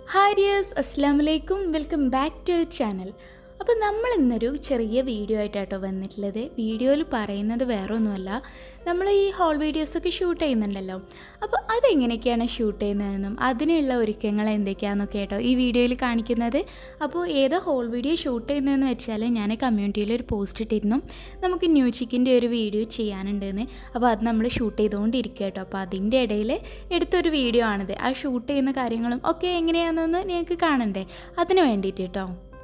Hi dears അസ്സാം വലൈക്കും welcome back to our channel അപ്പോൾ നമ്മൾ ഇന്നൊരു ചെറിയ വീഡിയോ ആയിട്ടാട്ടോ വന്നിട്ടുള്ളത് വീഡിയോയിൽ പറയുന്നത് വേറെ ഒന്നുമല്ല നമ്മൾ ഈ ഹോൾ വീഡിയോസൊക്കെ ഷൂട്ട് ചെയ്യുന്നുണ്ടല്ലോ അപ്പോൾ അതെങ്ങനെയൊക്കെയാണ് ഷൂട്ട് ചെയ്യുന്നതെന്നും അതിനുള്ള ഒരുക്കങ്ങൾ എന്തൊക്കെയാണെന്നൊക്കെ കേട്ടോ ഈ വീഡിയോയിൽ കാണിക്കുന്നത് അപ്പോൾ ഏത് ഹോൾ വീഡിയോ ഷൂട്ട് ചെയ്യുന്നതെന്ന് വെച്ചാൽ ഞാൻ കമ്മ്യൂണിറ്റിയിൽ ഒരു പോസ്റ്റ് ഇട്ടിരുന്നു നമുക്ക് ന്യൂ ചിക്കിൻ്റെ ഒരു വീഡിയോ ചെയ്യാനുണ്ടെന്ന് അപ്പോൾ അത് നമ്മൾ ഷൂട്ട് ചെയ്തുകൊണ്ടിരിക്കുക കേട്ടോ അപ്പോൾ അതിൻ്റെ ഇടയിൽ എടുത്തൊരു വീഡിയോ ആണിത് ആ ഷൂട്ട് ചെയ്യുന്ന കാര്യങ്ങളും ഒക്കെ എങ്ങനെയാണെന്നൊന്ന് നിങ്ങൾക്ക് കാണണ്ടേ അതിന് വേണ്ടിയിട്ട് കേട്ടോ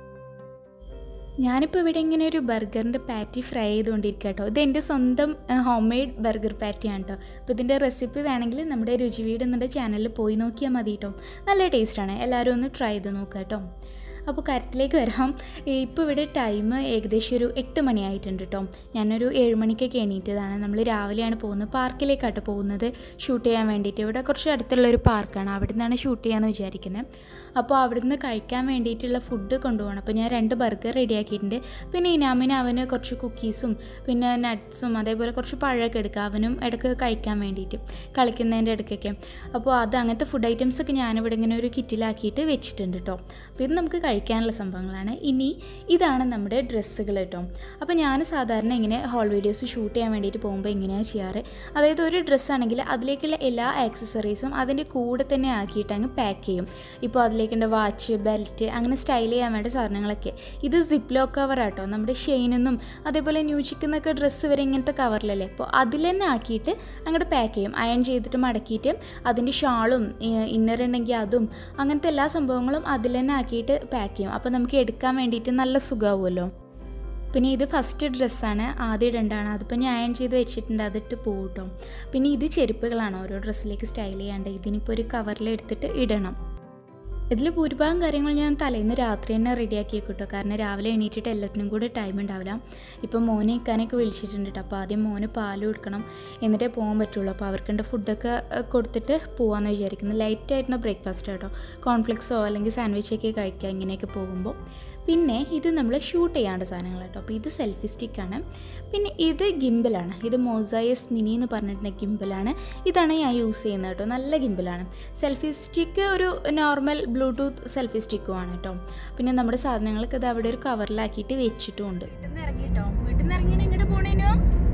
ഞാനിപ്പോൾ ഇവിടെ ഇങ്ങനെ ഒരു ബർഗറിൻ്റെ പാറ്റി ഫ്രൈ ചെയ്തുകൊണ്ടിരിക്കുക കേട്ടോ ഇത് എൻ്റെ സ്വന്തം ഹോം മെയ്ഡ് ബർഗർ പാറ്റിയാണ് കേട്ടോ അപ്പോൾ ഇതിൻ്റെ റെസിപ്പി വേണമെങ്കിൽ നമ്മുടെ രുചി വീട് എന്നുള്ള ചാനലിൽ പോയി നോക്കിയാൽ മതി കേട്ടോ നല്ല ടേസ്റ്റാണ് എല്ലാവരും ഒന്ന് ട്രൈ ചെയ്ത് നോക്കുക കേട്ടോ അപ്പോൾ കാര്യത്തിലേക്ക് വരാം ഇപ്പോൾ ഇവിടെ ടൈം ഏകദേശം ഒരു എട്ട് മണിയായിട്ടുണ്ട് കേട്ടോ ഞാനൊരു ഏഴ് മണിക്കൊക്കെ എണീറ്റതാണ് നമ്മൾ രാവിലെയാണ് പോകുന്നത് പാർക്കിലേക്കാട്ടോ പോകുന്നത് ഷൂട്ട് ചെയ്യാൻ വേണ്ടിയിട്ട് ഇവിടെ കുറച്ച് അടുത്തുള്ളൊരു പാർക്കാണ് അവിടെ നിന്നാണ് ഷൂട്ട് ചെയ്യാമെന്ന് വിചാരിക്കുന്നത് അപ്പോൾ അവിടുന്ന് കഴിക്കാൻ വേണ്ടിയിട്ടുള്ള ഫുഡ് കൊണ്ടുപോകണം അപ്പോൾ ഞാൻ രണ്ട് ബർഗർ റെഡിയാക്കിയിട്ടുണ്ട് പിന്നെ ഇനാമിന് അവന് കുറച്ച് കുക്കീസും പിന്നെ നട്ട്സും അതേപോലെ കുറച്ച് പഴമൊക്കെ എടുക്കുക അവനും ഇടയ്ക്ക് കഴിക്കാൻ വേണ്ടിയിട്ട് കളിക്കുന്നതിൻ്റെ ഇടയ്ക്കൊക്കെ അപ്പോൾ അത് അങ്ങനത്തെ ഫുഡ് ഐറ്റംസ് ഒക്കെ ഞാനിവിടെ ഇങ്ങനെ ഒരു കിറ്റിലാക്കിയിട്ട് വെച്ചിട്ടുണ്ട് കേട്ടോ അപ്പോൾ ഇത് നമുക്ക് കഴിക്കാനുള്ള സംഭവങ്ങളാണ് ഇനി ഇതാണ് നമ്മുടെ ഡ്രസ്സുകൾ കേട്ടോ അപ്പോൾ ഞാൻ സാധാരണ ഇങ്ങനെ ഹോൾ വീഡിയോസ് ഷൂട്ട് ചെയ്യാൻ വേണ്ടിയിട്ട് പോകുമ്പോൾ ഇങ്ങനെയാണ് ചെയ്യാറ് അതായത് ഒരു ഡ്രസ്സാണെങ്കിൽ അതിലേക്കുള്ള എല്ലാ ആക്സസറീസും അതിൻ്റെ കൂടെ തന്നെ ആക്കിയിട്ട് അങ്ങ് പാക്ക് ചെയ്യും ഇപ്പോൾ അതിലേക്കുള്ള വാച്ച് ബെൽറ്റ് അങ്ങനെ സ്റ്റൈൽ ചെയ്യാൻ വേണ്ട സാധനങ്ങളൊക്കെ ഇത് സിപ്ലോ കവറാട്ടോ നമ്മുടെ ഷെയിനൊന്നും അതേപോലെ ന്യൂ ചിക്കുന്നൊക്കെ ഡ്രസ്സ് വരെ ഇങ്ങനത്തെ കവറിലല്ലേ അപ്പോൾ അതിൽ തന്നെ ആക്കിയിട്ട് അങ്ങോട്ട് പാക്ക് ചെയ്യും അയൺ ചെയ്തിട്ട് മടക്കിയിട്ട് അതിൻ്റെ ഷാളും ഇന്നർ ഉണ്ടെങ്കിൽ അതും അങ്ങനത്തെ എല്ലാ സംഭവങ്ങളും അതിൽ തന്നെ ആക്കിയിട്ട് പാക്ക് ചെയ്യും അപ്പോൾ നമുക്ക് എടുക്കാൻ വേണ്ടിയിട്ട് നല്ല സുഖമാവുമല്ലോ പിന്നെ ഇത് ഫസ്റ്റ് ഡ്രസ്സാണ് ആദ്യം ഇടേണ്ടതാണ് അതിപ്പോൾ ഞാൻ അയൺ ചെയ്ത് വെച്ചിട്ടുണ്ട് അതിട്ട് പോകട്ടോ പിന്നെ ഇത് ചെരുപ്പുകളാണ് ഓരോ ഡ്രസ്സിലേക്ക് സ്റ്റൈൽ ചെയ്യാണ്ട് ഇതിനിപ്പോൾ ഒരു കവറിൽ എടുത്തിട്ട് ഇടണം ഇതിൽ ഭൂരിഭാഗം കാര്യങ്ങൾ ഞാൻ തലേന്ന് രാത്രി തന്നെ റെഡിയാക്കി വെക്കും കാരണം രാവിലെ എണീറ്റിട്ട് എല്ലാത്തിനും കൂടെ ടൈം ഉണ്ടാവില്ല ഇപ്പം മോനെ ഇക്കാനൊക്കെ വിളിച്ചിട്ടുണ്ട് കേട്ടോ അപ്പോൾ ആദ്യം മോന് പാൽ കൊടുക്കണം എന്നിട്ടേ പോകാൻ പറ്റുള്ളൂ അപ്പോൾ അവർക്കുണ്ട് ഫുഡൊക്കെ കൊടുത്തിട്ട് പോകാമെന്ന് വിചാരിക്കുന്നു ലൈറ്റായിട്ടുള്ള ബ്രേക്ക്ഫാസ്റ്റ് കേട്ടോ കോൺഫ്ലെക്സോ അല്ലെങ്കിൽ സാൻഡ്വിച്ചൊക്കെ കഴിക്കുക ഇങ്ങനെയൊക്കെ പോകുമ്പോൾ പിന്നെ ഇത് നമ്മൾ ഷൂട്ട് ചെയ്യേണ്ട സാധനങ്ങൾ കേട്ടോ അപ്പോൾ ഇത് സെൽഫി സ്റ്റിക്കാണ് പിന്നെ ഇത് ഗിംബലാണ് ഇത് മൊസൈസ് മിനി എന്ന് പറഞ്ഞിട്ടുള്ള ഗിംബലാണ് ഇതാണ് ഞാൻ യൂസ് ചെയ്യുന്നത് കേട്ടോ നല്ല ഗിംബലാണ് സെൽഫി സ്റ്റിക്ക് ഒരു നോർമൽ ബ്ലൂടൂത്ത് സെൽഫി സ്റ്റിക്കും ആണ് കേട്ടോ പിന്നെ നമ്മുടെ സാധനങ്ങളൊക്കെ ഇത് അവിടെ ഒരു കവറിലാക്കിയിട്ട് വെച്ചിട്ടുമുണ്ട് വീട്ടിൽ നിന്ന് ഇറങ്ങിട്ടോ വീട്ടിൽ നിന്ന് ഇറങ്ങിയിട്ട് എങ്ങോട്ട് പോണേനു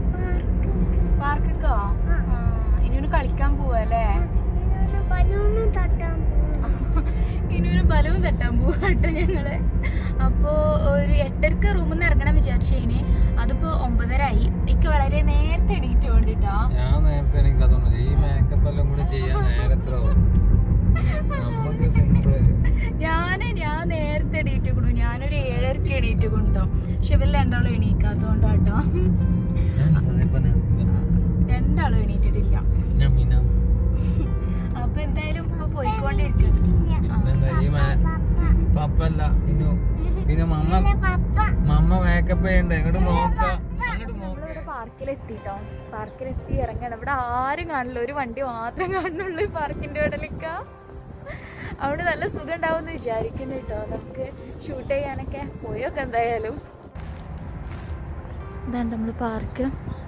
പാർക്കൊക്കെ ഇനി കളിക്കാൻ പോവല്ലേ ഇനിയൊരു ബലവും തട്ടാൻ പോവാട്ടോ ഞങ്ങള് അപ്പോ ഒരു എട്ടരക്ക് റൂമിൽ നിന്ന് ഇറങ്ങണം വിചാരിച്ചു ഇനി അതിപ്പോ ഒമ്പതര ആയി എനിക്ക് വളരെ നേരത്തെ എണീറ്റ് വേണ്ടിട്ടോ ഞാൻ നേരത്തെ എണീക്കാത്തോണ്ട് ഈ മേക്കപ്പ് എല്ലാം കൂടി ചെയ്യാൻ നേരത്തെ നമുക്ക് സിമ്പിള് ഞാന് ഞാൻ നേരത്തെ എണീറ്റ് കൊണ്ടു ഞാനൊരു ഏഴരക്ക് എണീറ്റ് കൊണ്ടോ പക്ഷെ ഇവര് രണ്ടാളും എണീക്കാത്തോണ്ടാട്ടോ രണ്ടാളും എണീറ്റിട്ടില്ല ഞാൻ മീന അപ്പൊ എന്തായാലും ഇപ്പൊ പോയിക്കൊണ്ടിരിക്കണം പിന്നെന്താ ഈ മേ പപ്പല്ല ഇന്നു പിന്നെ മമ്മ മമ്മ മേക്കപ്പ് ചെയ്യണ്ട ഇങ്ങോട്ട് നോക്ക അങ്ങോട്ട് നോക്ക നമ്മളിവിടെ പാർക്കിലെത്തിട്ടോ പാർക്കിലെത്തി ഇറങ്ങണം ഇവിടെ ആരും കാണില്ല ഒരു വണ്ടി മാത്രം കാണുന്നുള്ളൂ ഈ പാർക്കിന്റെ ഇടയിലേക്ക അവിടെ നല്ല സുഖം ഉണ്ടാവും എന്ന് വിചാരിക്കുന്നു കേട്ടോ നമുക്ക് ഷൂട്ട് ചെയ്യാനൊക്കെ പോയൊക്കെ എന്തായാലും ഇതാണ് നമ്മൾ പാർക്ക്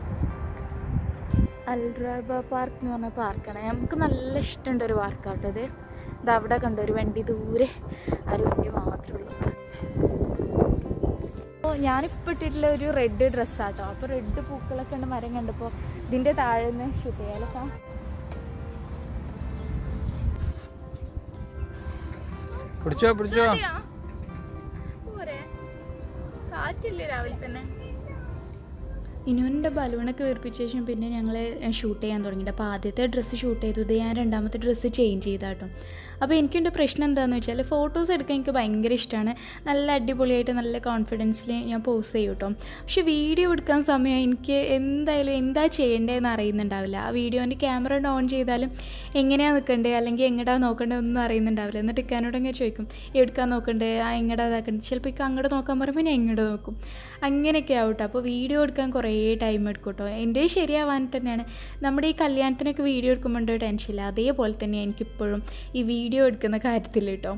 അൽറബ പാർക്ക് എന്ന് പറഞ്ഞ പാർക്കാണ് നമുക്ക് നല്ല ഇഷ്ടമുണ്ട് ഒരു പാർക്കാട്ടോ ഇത് ഇത് അവിടെ കണ്ടോ ഒരു വണ്ടി ദൂരെ ആ ഒരു വണ്ടി മാത്രമേ ഉള്ളൂ അപ്പോൾ ഞാനിപ്പോൾ ഇട്ടിട്ടുള്ള ഒരു റെഡ് ഡ്രസ്സാട്ടോ അപ്പോൾ റെഡ് പൂക്കളൊക്കെ ഉണ്ട് മരം കണ്ടപ്പോൾ ഇതിൻ്റെ താഴെ നിന്ന് ഷൂട്ട് ചെയ്യാലോ പിടിച്ചോ പിടിച്ചോ പോരെ കാറ്റില്ലേ രാവിലെ തന്നെ ഇനുവിൻ്റെ ബലൂണൊക്കെ വീർപ്പിച്ച ശേഷം പിന്നെ ഞങ്ങൾ ഷൂട്ട് ചെയ്യാൻ തുടങ്ങിയിട്ട് അപ്പോൾ ആദ്യത്തെ ഡ്രസ്സ് ഷൂട്ട് ചെയ്തു ഇത് ഞാൻ രണ്ടാമത്തെ ഡ്രസ്സ് ചേഞ്ച് ചെയ്താട്ടോ അപ്പോൾ എനിക്കുണ്ട് പ്രശ്നം എന്താണെന്ന് വെച്ചാൽ ഫോട്ടോസ് എടുക്കാൻ എനിക്ക് ഭയങ്കര ഇഷ്ടമാണ് നല്ല അടിപൊളിയായിട്ട് നല്ല കോൺഫിഡൻസിൽ ഞാൻ പോസ്റ്റ് ചെയ്യും കേട്ടോ പക്ഷെ വീഡിയോ എടുക്കാൻ സമയം എനിക്ക് എന്തായാലും എന്താ ചെയ്യേണ്ടതെന്ന് അറിയുന്നുണ്ടാവില്ല ആ വീഡിയോൻ്റെ ക്യാമറ ഓൺ ചെയ്താലും എങ്ങനെയാണ് നിൽക്കേണ്ടത് അല്ലെങ്കിൽ എങ്ങടാ നോക്കേണ്ടത് ഒന്നും അറിയുന്നുണ്ടാവില്ല എന്നിട്ട് ഇക്കാനോട് ഇങ്ങനെ ചോദിക്കും എടുക്കാൻ നോക്കണ്ടേ ആ എങ്ങടാ ഇതാക്കണ്ടേ ചിലപ്പോൾ ഇക്ക അങ്ങോട്ട് നോക്കാൻ പറയുമ്പോൾ ഞാൻ ഇങ്ങോട്ട് നോക്കും അങ്ങനെയൊക്കെ ആവട്ടെ അപ്പോൾ വീഡിയോ എടുക്കാൻ കുറേ ടൈം എടുക്കും കേട്ടോ എൻ്റെ ശരിയാവാൻ തന്നെയാണ് നമ്മുടെ ഈ കല്യാണത്തിനൊക്കെ വീഡിയോ എടുക്കുമ്പോൾ ടെൻഷനില്ല അതേപോലെ തന്നെ എനിക്കിപ്പോഴും ഈ വീഡിയോ എടുക്കുന്ന കാര്യത്തിൽ കേട്ടോ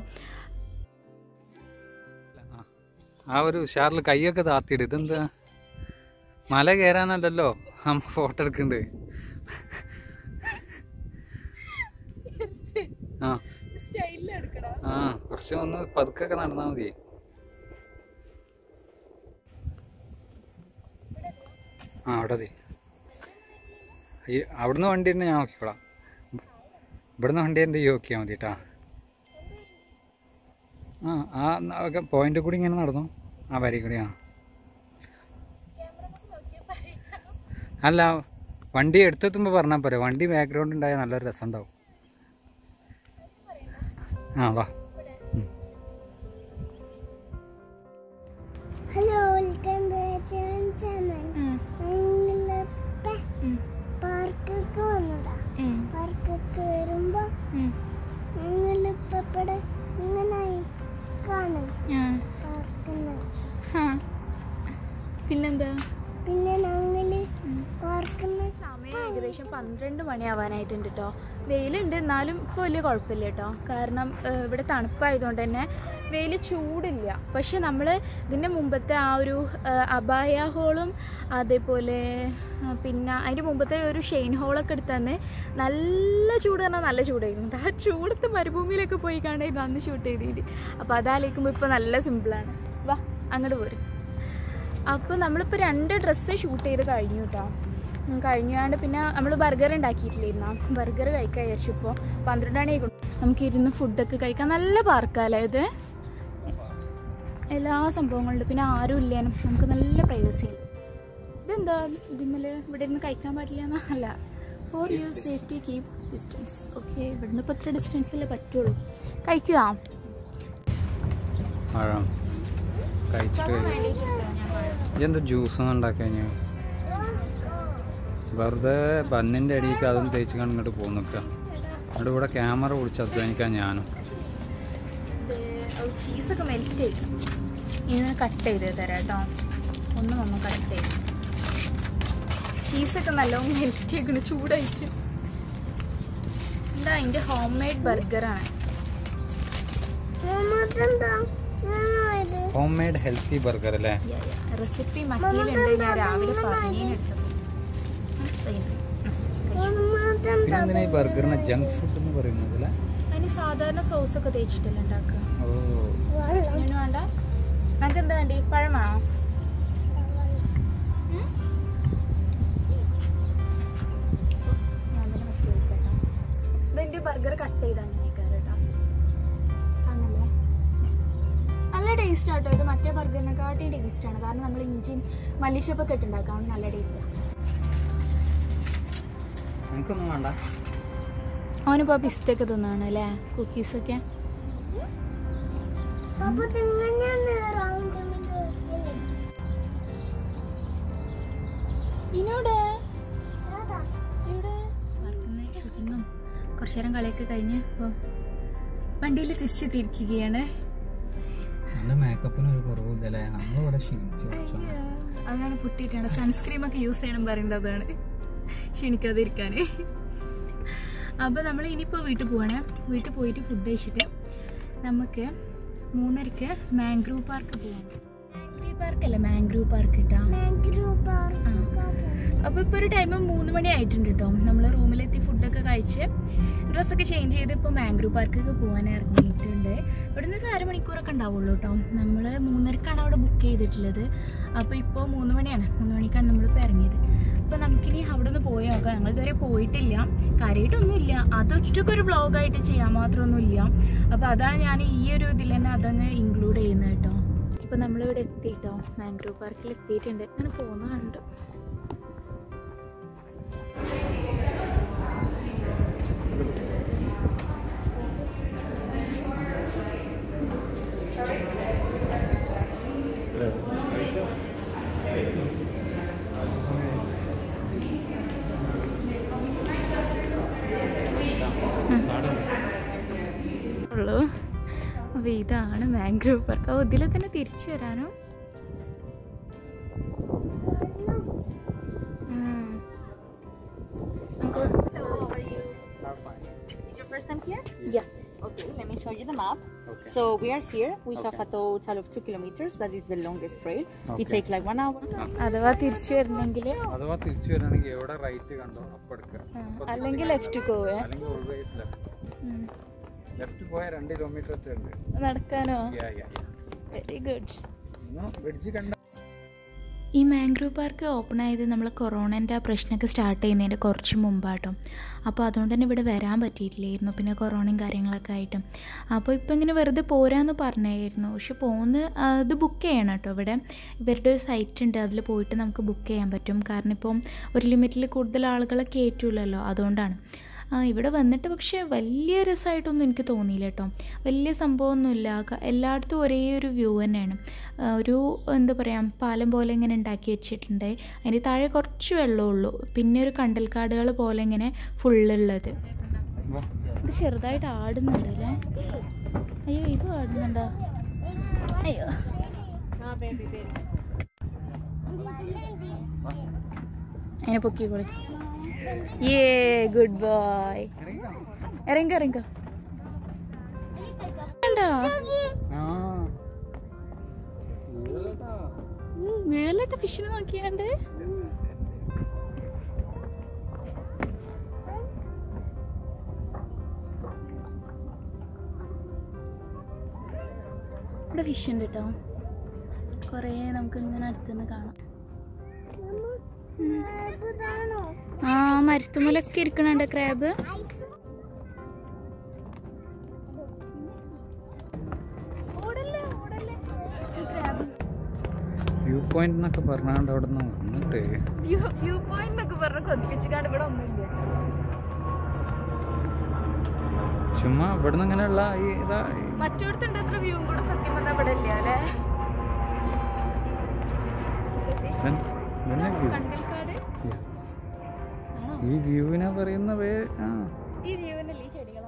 ആ ഒരു ഉഷാറിൽ കൈയൊക്കെ താത്തിയിട് ഇതെന്താ മല കയറാനല്ലല്ലോ അമ്മ ഫോട്ടോ എടുക്കണ്ട് ആ സ്റ്റൈലാണ് എടുക്കടാ ആ കുറച്ച് ഒന്ന് പതുക്കൊക്കെ നടന്നാൽ മതി ആ അവിടെ മതി ഈ അവിടുന്ന് വണ്ടി തന്നെ ഞാൻ നോക്കിക്കോളാം ഇവിടുന്ന് വണ്ടി എൻ്റെ ഈ നോക്കിയാൽ മതി കേട്ടാ ആ ആ പോയിന്റ് കൂടി ഇങ്ങനെ നടന്നു ആ വരി കൂടി ആ അല്ല വണ്ടി എടുത്തെത്തുമ്പോൾ പറഞ്ഞാൽ പോരെ വണ്ടി ബാക്ക്ഗ്രൗണ്ട് ഉണ്ടായാൽ നല്ലൊരു രസം ഉണ്ടാവും ആ വാ ഉം. ഹലോ വെൽക്കം ബാക്ക് ചാനൽ ഞങ്ങളിപ്പോ പാർക്കൊക്കെ വന്നതാ പാർക്കൊക്കെ വരുമ്പോ ഞങ്ങളിപ്പോ ഇവിടെ ഇങ്ങനെ കാണും പാർക്കിന് പിന്നെന്താ പിന്നെ ഞങ്ങള് പാർക്കിന് സമയം ഏകദേശം പന്ത്രണ്ട് മണിയാവാനായിട്ടുണ്ട് കേട്ടോ വെയിലുണ്ട് എന്നാലും ഇപ്പോൾ വലിയ കുഴപ്പമില്ല കേട്ടോ കാരണം ഏഹ്, ഇവിടെ തണുപ്പായതുകൊണ്ട് തന്നെ വെയിൽ ചൂടില്ല പക്ഷെ നമ്മൾ ഇതിൻ്റെ മുമ്പത്തെ ആ ഒരു ഏഹ്, അബായ ഹോളും അതേപോലെ ആ, പിന്നെ അതിൻ്റെ മുമ്പത്തെ ഒരു ഷെയിൻ ഹോളൊക്കെ എടുത്തന്ന് നല്ല ചൂട് പറഞ്ഞാൽ നല്ല ചൂടായിരുന്നു ആ ചൂടത്ത് മരുഭൂമിയിലൊക്കെ പോയി കാണായിരുന്നു അന്ന് ഷൂട്ട് ചെയ്തിട്ട് അപ്പോൾ അതാലോചിക്കുമ്പോൾ ഇപ്പോൾ നല്ല സിമ്പിളാണ് വാ അങ്ങോട്ട് പോരും അപ്പോൾ നമ്മളിപ്പോൾ രണ്ട് ഡ്രസ്സ് ഷൂട്ട് ചെയ്ത് കഴിഞ്ഞു കേട്ടോ ഉം, കഴിഞ്ഞാണ്ട് പിന്നെ നമ്മൾ ബർഗർ ഉണ്ടാക്കിയിട്ടില്ലായിരുന്നു ബർഗർ കഴിക്കാൻ വിചാരിച്ചു ഇപ്പോൾ പന്ത്രണ്ട് മണി ആയിക്കോട്ടെ നമുക്ക് ഇരുന്ന് ഫുഡൊക്കെ കഴിക്കാൻ നല്ല പാർക്കാല്ലേ ഇത് എല്ലാ സംഭവങ്ങളുണ്ട് പിന്നെ ആരും ഇല്ലേനും നമുക്ക് നല്ല പ്രൈവസി ഉണ്ട് ഇതെന്താ ഇതിമ്മൽ ഇവിടെ ഇരുന്ന് കഴിക്കാൻ പാടില്ല എന്നല്ല for you safety keep distance okay ഇവിടുന്ന് ഇപ്പോൾ ഇത്ര ഡിസ്റ്റൻസിലേ പറ്റുള്ളൂ കഴിക്കുക പഴം കഴിച്ചിട്ട് വരും ഇതെന്താ ജ്യൂസ് ഒന്നും ഉണ്ടാക്കാൻ ഞാൻ വെറുതെ ബന്നിൻ്റെ അടിയിലേക്ക് അതൊന്നും തേച്ച് കണ്ട് ഇങ്ങോട്ട് പോകുന്നു നിൽക്കുക അവിടെ ഇവിടെ ക്യാമറ പിടിച്ച് അധ്വാനിക്കാൻ ഞാനും ചീസൊക്കെ മെൽറ്റ് ചെയ്തു ഇന്ന് കട്ട് ചെയ്ത് തരാം കേട്ടോ ഒന്നും ഒന്ന് കട്ട് ചെയ്ത് ചീസൊക്കെ നല്ലോണം മെൽറ്റ് ചെയ്യണം ചൂടായിട്ട് എന്താ അതിൻ്റെ ഹോം മെയ്ഡ് ബർഗറാണ് അതെന്താ ഞാനായത് ഹോം മെയ്ഡ് ഹെൽത്തി ബർഗർ അല്ലേ റെസിപ്പി മക്കിയിലുണ്ട് ഞാൻ രാവിലെ പറഞ്ഞതിനെടുത്തത് പിന്നെ എന്തിനാ ഈ ബർഗറിനെ ജങ്ക് ഫുഡ് എന്ന് പറയുന്നത് അല്ലേ അതിന് സാധാരണ സോസൊക്കെ തേച്ചിട്ടല്ലേ ഉണ്ടാക്കുക ഓ അങ്ങനെ വേണ്ട നമുക്ക് എന്താ വേണ്ടി പഴം വേണോ ഉം? ഞാൻ തന്നെ ഫസ്റ്റ് കഴിക്കട്ടോ ഇതെന്റെ ബർഗർ കട്ട് ചെയ്ത് അങ്ങനെ കേട്ടോ ആണല്ലേ നല്ല ടേസ്റ്റ് ആട്ടോ ഇത് മറ്റേ ബർഗറിനെക്കാട്ടിയും ടേസ്റ്റ് ആണ് കാരണം നമ്മൾ ഇഞ്ചിയും മല്ലിച്ചപ്പൊക്കെ ഇട്ടുണ്ടാക്കാം നല്ല ടേസ്റ്റാണ് എനിക്കൊന്നും വേണ്ട അവനിപ്പോൾ പിസ്തൊക്കെ തിന്നാണ് അല്ലേ കുക്കീസൊക്കെ അപ്പൊ ഇങ്ങനെയാണ് റൗണ്ട് ഇനോടെ ഷൂട്ടിങ്ങും കുറച്ചു നേരം കളിയൊക്കെ കഴിഞ്ഞ് ഇപ്പോൾ വണ്ടിയിൽ തിരിച്ചു തിരിക്കുകയാണ് നല്ല മേക്കപ്പിന് ഒരു കുറവില്ലല്ലേ നമ്മളിവിടെ ക്ഷീണിച്ചു കുറച്ച് അതാണ് പൊട്ടിയിട്ടാണ് സൺസ്ക്രീം ഒക്കെ യൂസ് ചെയ്യണം പറയേണ്ടതാണ് ക്ഷീണിക്കാതിരിക്കാൻ അപ്പോൾ നമ്മൾ ഇനിയിപ്പോൾ വീട്ടിൽ പോവാണ് വീട്ടിൽ പോയിട്ട് ഫുഡ് കഴിച്ചിട്ട് നമുക്ക് മൂന്നരക്ക് മാംഗ്രൂവ് പാർക്ക് പോവാം മാംഗ്രൂവ് പാർക്ക് അല്ലേ മാംഗ്രൂവ് പാർക്ക് കിട്ടാ അപ്പോൾ ഇപ്പോൾ ഒരു ടൈം മൂന്ന് മണി ആയിട്ടുണ്ട് കേട്ടോ നമ്മൾ റൂമിലെത്തി ഫുഡൊക്കെ കഴിച്ച് ഡ്രസ്സൊക്കെ ചേഞ്ച് ചെയ്ത് ഇപ്പോൾ മാംഗ്രൂവ് പാർക്കൊക്കെ പോകാൻ ഇറങ്ങിയിട്ടുണ്ട് ഇവിടെ നിന്ന് ഒരു അരമണിക്കൂറൊക്കെ ഉണ്ടാവുള്ളൂ കേട്ടോ നമ്മൾ മൂന്നരക്കാണ് അവിടെ ബുക്ക് ചെയ്തിട്ടുള്ളത് അപ്പോൾ ഇപ്പോൾ മൂന്ന് മണിയാണ് മൂന്ന് മണിക്കാണ് നമ്മളിപ്പോൾ ഇറങ്ങിയത് അപ്പോൾ നമുക്കിനി അവിടെ ഒന്ന് പോയി നോക്കാം ഞങ്ങൾ ഇതുവരെ പോയിട്ടില്ല കാര്യമായിട്ടൊന്നുമില്ല അതൊറ്റൊക്കെ ഒരു വ്ളോഗായിട്ട് ചെയ്യാൻ മാത്രമൊന്നുമില്ല അപ്പോൾ അതാണ് ഞാൻ ഈ ഒരു ഇതിൽ തന്നെ അതങ്ങ് ഇൻക്ലൂഡ് ചെയ്യുന്നത് കേട്ടോ ഇപ്പോൾ നമ്മളിവിടെ എത്തിയിട്ടോ മാംഗ്രൂവ് പാർക്കിൽ എത്തിയിട്ടുണ്ട് അങ്ങനെ പോകുന്ന കണ്ടു ഉള്ളൂ അപ്പോൾ ഇതാണ് മാംഗ്രൂവ് പാർക്ക് ഓ ഇതിൽ തന്നെ തിരിച്ചു വരാനോ ഉം. നമുക്ക് Is your first time here? Yeah. Okay, let me show you the map. Okay. So we are here. We have Okay. a total of two kilometers. That is the longest trail. Okay. It takes like one hour. അഥവാ തിരിച്ചു വരണമെങ്കിൽ അഥവാ തിരിച്ചു വരാണെങ്കിൽ എവിടെ right കണ്ടോ അപ്പൊ എടുക്കുക അപ്പൊ അല്ലെങ്കിൽ ലെഫ്റ്റ് പോവേ അല്ലെങ്കിൽ ഓൾവേസ് ലെഫ്റ്റ് ഉം. ലെഫ്റ്റ് പോയ രണ്ട് കിലോമീറ്റർ ഉണ്ട് നടക്കാനോ യാ യാ വെരി ഗുഡ് വെടിച്ച് കണ്ട ഈ മാംഗ്രൂവ് പാർക്ക് ഓപ്പൺ ആയത് നമ്മൾ കൊറോണൻ്റെ ആ പ്രശ്നമൊക്കെ സ്റ്റാർട്ട് ചെയ്യുന്നതിൻ്റെ കുറച്ച് മുമ്പാട്ടോ അപ്പോൾ അതുകൊണ്ട് തന്നെ ഇവിടെ വരാൻ പറ്റിയിട്ടില്ലായിരുന്നു പിന്നെ കൊറോണയും കാര്യങ്ങളൊക്കെ ആയിട്ട് അപ്പോൾ ഇപ്പോൾ ഇങ്ങനെ വെറുതെ പോരാന്ന് പറഞ്ഞായിരുന്നു പക്ഷെ പോന്ന് ആ, ഇത് ബുക്ക് ചെയ്യണം കേട്ടോ ഇവിടെ ഇവരുടെ ഒരു സൈറ്റ് ഉണ്ട് അതിൽ പോയിട്ട് നമുക്ക് ബുക്ക് ചെയ്യാൻ പറ്റും കാരണം ഇപ്പം ഒരു ലിമിറ്റിൽ കൂടുതൽ ആളുകളെ കയറ്റൂലല്ലോ അതുകൊണ്ടാണ് ആ ഇവിടെ വന്നിട്ട് പക്ഷേ വലിയ രസമായിട്ടൊന്നും എനിക്ക് തോന്നിയില്ല കേട്ടോ വലിയ സംഭവമൊന്നുമില്ല ക- എല്ലായിടത്തും ഒരേ ഒരു വ്യൂ തന്നെയാണ് ആ, ഒരു എന്താ പറയുക പാലം പോലെ ഇങ്ങനെ ഉണ്ടാക്കി വെച്ചിട്ടുണ്ട് അതിൻ്റെ താഴെ കുറച്ച് വെള്ളമുള്ളൂ പിന്നെ ഒരു കണ്ടൽക്കാടുകൾ പോലെ ഇങ്ങനെ ഫുള്ളുള്ളത് ഇത് ചെറുതായിട്ട് ആടുന്നുണ്ട് അല്ലേ അയ്യോ ഇത് ആടുന്നുണ്ടോ അയ്യോ അതിനെ പൊക്കിക്കോളി ഏ ഗുഡ് ബോയ് ഇറങ്ങ ഇറങ്ങ കണ്ടോ ആ വീഴലിട്ട ഫിഷിനെ നോക്കിയാണ്ട് ഇവിടെ ഫിഷ് ഉണ്ട് കേട്ടോ കുറേ നമുക്ക് ഇങ്ങനെ അടുത്തുനിന്ന് കാണാം ഇതാണോ ആ മരുത്തുമലൊക്കെ ഇരിക്കണുണ്ട് ക്രാബ് വ്യൂ പോയിന്റ് എന്നൊക്കെ പറഞ്ഞാണ്ട് അവിടെ നിന്ന് വന്നിട്ട് വ്യൂ വ്യൂ പോയിന്റ് എന്നൊക്കെ പറഞ്ഞ കൊതിപ്പിച്ചിക്കാണ്ട് ഇവിടെ ഒന്നുമില്ല ചുമ്മാ ഇവിടെ നിന്ന് ഇങ്ങനെയുള്ള ഈ ഇതാ ഈ- മറ്റോടത്തുണ്ട് അത്ര വ്യൂ കൂടെ സത്യം പറഞ്ഞാൽ ഇവിടെ ഇല്ല അല്ലേ ഇതൻ- ഇതന്നെ വ്യൂ കണ്ടൽക്കാട് ആണോ ഈ വ്യൂവിനെ പറയുന്ന പേ ആ ഈ വ്യൂവിനല്ലേ ഈ ചെടികളാണ്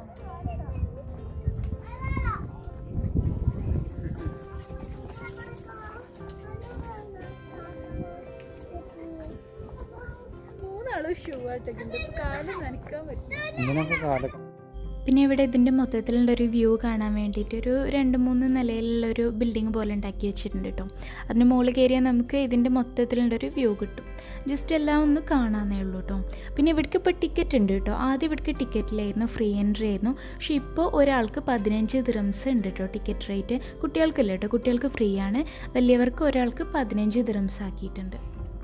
മൂന്നാളും ഷൂ ആയിട്ടൊക്കെ കാലം നനക്കാൻ പറ്റും ഇതിനൊക്കെ കാല പിന്നെ ഇവിടെ ഇതിൻ്റെ മൊത്തത്തിലുള്ള ഒരു വ്യൂ കാണാൻ വേണ്ടിയിട്ട് ഒരു രണ്ട് മൂന്ന് നിലയിലുള്ള ഒരു ബിൽഡിംഗ് പോലെ ഉണ്ടാക്കി വെച്ചിട്ടുണ്ട് കേട്ടോ അതിന് മുകളിൽ കയറിയാൽ നമുക്ക് ഇതിൻ്റെ മൊത്തത്തിലുള്ള ഒരു വ്യൂ കിട്ടും ജസ്റ്റ് എല്ലാം ഒന്ന് കാണാനേ ഉള്ളൂ കേട്ടോ പിന്നെ ഇവിടേക്ക് ഇപ്പോൾ ടിക്കറ്റ് ഉണ്ട് കേട്ടോ ആദ്യം ഇവിടേക്ക് ടിക്കറ്റിലായിരുന്നു ഫ്രീ എൻട്രി ആയിരുന്നു പക്ഷേ ഇപ്പോൾ ഒരാൾക്ക് പതിനഞ്ച് ദിറംസ് ഉണ്ട് കേട്ടോ ടിക്കറ്റ് റേറ്റ് കുട്ടികൾക്കില്ല കേട്ടോ കുട്ടികൾക്ക് ഫ്രീ ആണ് വലിയവർക്ക് ഒരാൾക്ക് പതിനഞ്ച് ദിറംസ് ആക്കിയിട്ടുണ്ട്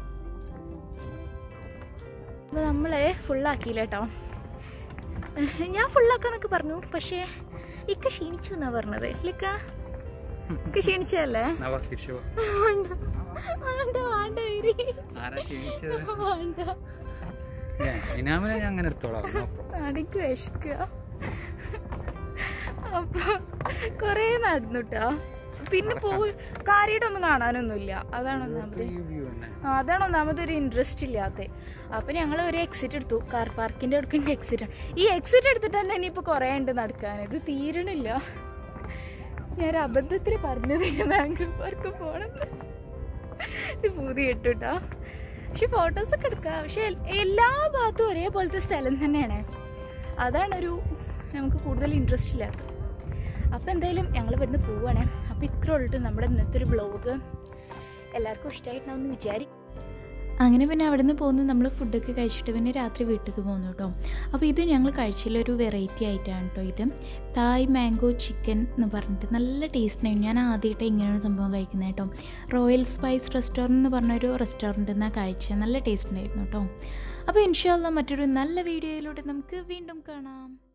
അപ്പോൾ നമ്മൾ ഫുള്ളാക്കിയില്ല കേട്ടോ ഞാൻ ഫുള്ളാക്കാന്നൊക്കെ പറഞ്ഞു പക്ഷേ ഇക്ക ക്ഷീണിച്ചു എന്നാ പറഞ്ഞത് ലിക്ക ഇക്ക ക്ഷീണിച്ചതല്ലേ നവ കിഷോ വേണ്ട വേണ്ട വേണ്ട ഇരി. ആരാ ക്ഷീണിച്ചത് വേണ്ട ഏ, ഇനാമിനെ ഞാൻ അങ്ങനെ എടുത്തോളാം no problem. എനിക്ക് വിശക്കുക അപ്പൊ കൊറേ നടന്നു കേട്ടോ പിന്നെ പോയി കാര്യമായിട്ട് ഒന്നും കാണാനൊന്നുമില്ല അതാണ് ഒന്നാമത് ഈ വ്യൂ തന്നെ ആ, അതാണ് ഒന്നാമത് ഒരു ഇൻട്രസ്റ്റ് ഇല്ലാത്ത അപ്പൊ ഞങ്ങൾ ഒരു എക്സിറ്റ് എടുത്തു കാർ പാർക്കിന്റെ അടുക്കുന്ന എക്സിറ്റ് ഈ എക്സിറ്റ് എടുത്തിട്ട് തന്നെ ഇനിയിപ്പോ കുറെ ഉണ്ട് നടക്കാൻ ഇത് തീരണില്ല ഞാൻ ഒരു അബദ്ധത്തിൽ പറഞ്ഞത് ബാംഗ്ലൂർ പാർക്ക് പോണെന്ന് ഇത് പൂതി കിട്ടുട്ടാ പക്ഷെ ഫോട്ടോസ് ഒക്കെ എടുക്കാം പക്ഷെ എല്ലാ ഭാഗത്തും ഒരേപോലത്തെ സ്ഥലം തന്നെയാണ് അതാണൊരു നമുക്ക് കൂടുതൽ ഇൻട്രസ്റ്റ് ഇല്ലാത്തത് അപ്പം എന്തായാലും ഞങ്ങൾ ഇവിടുന്ന് പോവാണ് അപ്പം ഇത്ര ഉള്ളു നമ്മുടെ ഇന്നത്തെ ഒരു ബ്ലോഗ് എല്ലാവർക്കും ഇഷ്ടമായിട്ടുണ്ടാവും വിചാരി അങ്ങനെ പിന്നെ അവിടെ നിന്ന് പോകുന്നത് നമ്മൾ ഫുഡൊക്കെ കഴിച്ചിട്ട് പിന്നെ രാത്രി വീട്ടിലേക്ക് പോകുന്നു കേട്ടോ അപ്പോൾ ഇത് ഞങ്ങൾ കഴിച്ചില്ലൊരു വെറൈറ്റി ആയിട്ടാണ് കേട്ടോ ഇത് തായ് മാംഗോ ചിക്കൻ എന്ന് പറഞ്ഞിട്ട് നല്ല ടേസ്റ്റിനായിരുന്നു ഞാൻ ആദ്യമായിട്ട് ഇങ്ങനെയാണ് സംഭവം കഴിക്കുന്നത് കേട്ടോ റോയൽ സ്പൈസ് റെസ്റ്റോറൻറ്റ് എന്ന് പറഞ്ഞൊരു റെസ്റ്റോറൻറ്റിൽ നിന്നാണ് കഴിച്ചത് നല്ല ടേസ്റ്റ് ഉണ്ടായിരുന്നു കേട്ടോ അപ്പോൾ ഇൻഷാല്ല മറ്റൊരു നല്ല വീഡിയോയിലൂടെ നമുക്ക് വീണ്ടും കാണാം